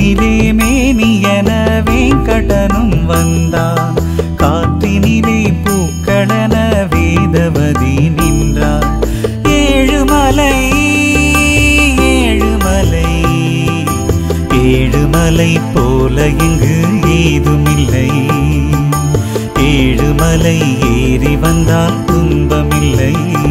கார்முகிலே மேனியன வேங்கடனும் வந்தான் காற்றினிலே பூக்களன வேதவதி நின்றாள் ஏழுமலை ஏழுமலை ஏழுமலை போல இங்கு ஏதுமில்லை ஏழுமலை ஏறி வந்தால் துன்பமில்லை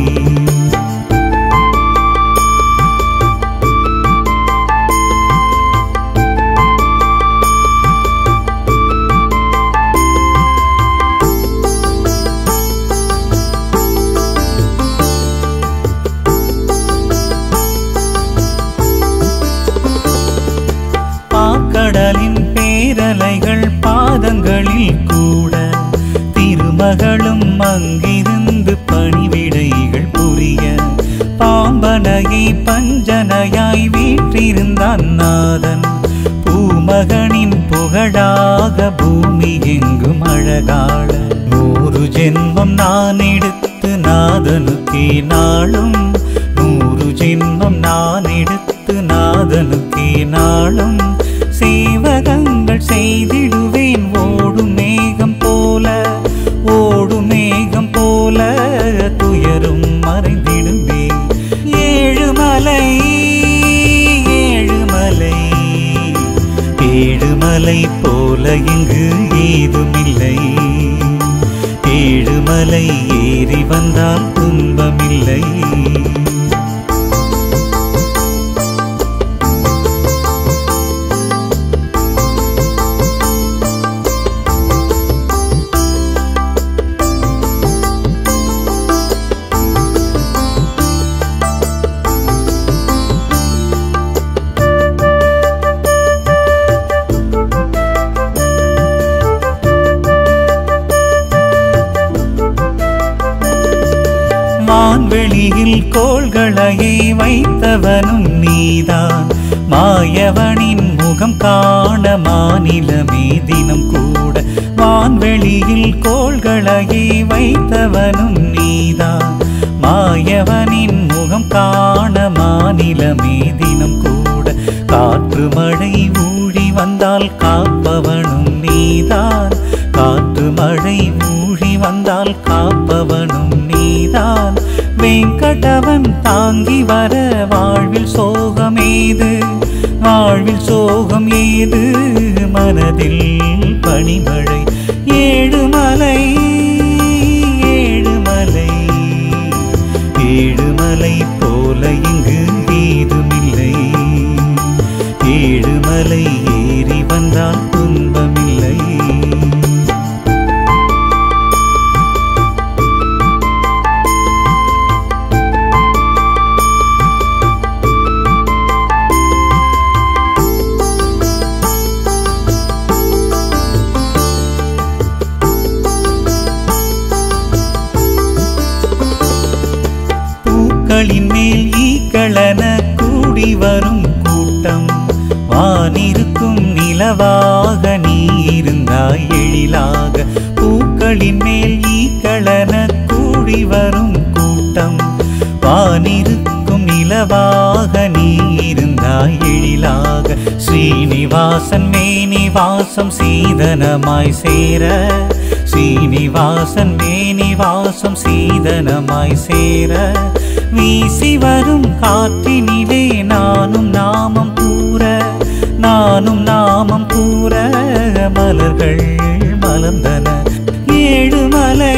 பாக்கடலின் பேரலைகள் பாதங்களில் கூட திருமகளும் அங்கிருந்து பணிவிடைகள் புரிய பாம்பனையை பஞ்சனையாய் வீற்றிருந்தான் நாதன் பூமகனின் புகழாக பூமி எங்கும் அழகாள நூறு ஜென்மம் நான் எடுத்து நாதனுக்கே நாளும் நூறு ஜென்மம் நான் எடுத்து நாதனுக்கே நாளும் சேவகங்கள் செய்திடுவேன் ஓடும் மேகம் போல ஓடும் மேகம் போல துயரும் மறைந்திடுவே ஏழுமலை ஏழுமலை ஏழுமலை போல இங்கு ஏதுமில்லை ஏழுமலை ஏறி வந்தால் துன்பமில்லை வான்வெளியில் கோள்களையே வைத்தவனும் நீதான் மாயவனின் முகம் காண மாநிலமே தினம் கூட வான்வெளியில் கோள்களையே வைத்தவனும் நீதான் மாயவனின் முகம் காண மாநிலமே தினம் கூட காற்று மழை ஊழி வந்தால் காப்பவனும் நீதான் காற்று மழை ஊழி வந்தால் காப்பவனும் நீதான் வெங்கடவன் தாங்கி வர வாழ்வில் சோகம் ஏது வாழ்வில் சோகம் ஏது மனதில் பனிமழை ஏழுமலை ஏழுமலை ஏழுமலை போல இங்கு ஏதுமில்லை ஏழுமலை ஏறி வந்தால் துன்பமில்லை பூக்களின் மேல் ஈக்களன கூடி வரும் கூட்டம் வானிருக்கும் நிலவாக நீ இருந்தாய் எழிலாக பூக்களின் மேல் ஈக்களன கூடி வரும் கூட்டம் வானிருக்கும் நிலவாக நீ இருந்தாய் எழிலாக ஸ்ரீனிவாசன் மேனிவாசம் சீதனமாய் சேர ஸ்ரீனிவாசன் மேனிவாசம் சீதனமாய் சேர வீசி வரும் காற்றினிலே நானும் நாமம் கூற நானும் நாமம் கூற மலர்கள் மலர்ந்தன ஏழுமலை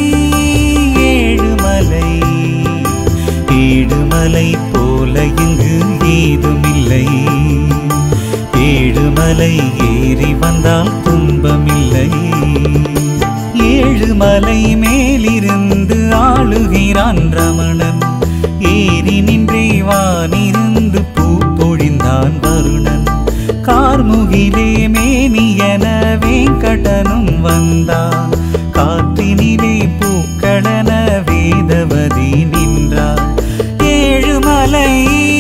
ஏழுமலை ஏழுமலை போல இங்கு ஏதுமில்லை ஏழுமலை ஏறி வந்தால் துன்பமில்லை ஏழுமலை மேலிருந்து ஆளுகிறான் ரமணன் ஏறி நின்றே வானிருந்து பூ பொழிந்தான் வருணன் கார்முகிலே மேனியன வேங்கடனும் வந்தான் காற்றினிலே பூக்களன வேதவதி நின்றாள் ஏழுமலை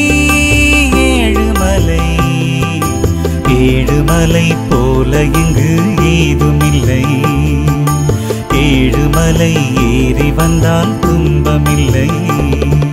ஏழுமலை ஏழுமலை போல இங்கு ஏதுமில்லை ஏழுமலை ஏறி வந்தால் துன்பமில்லை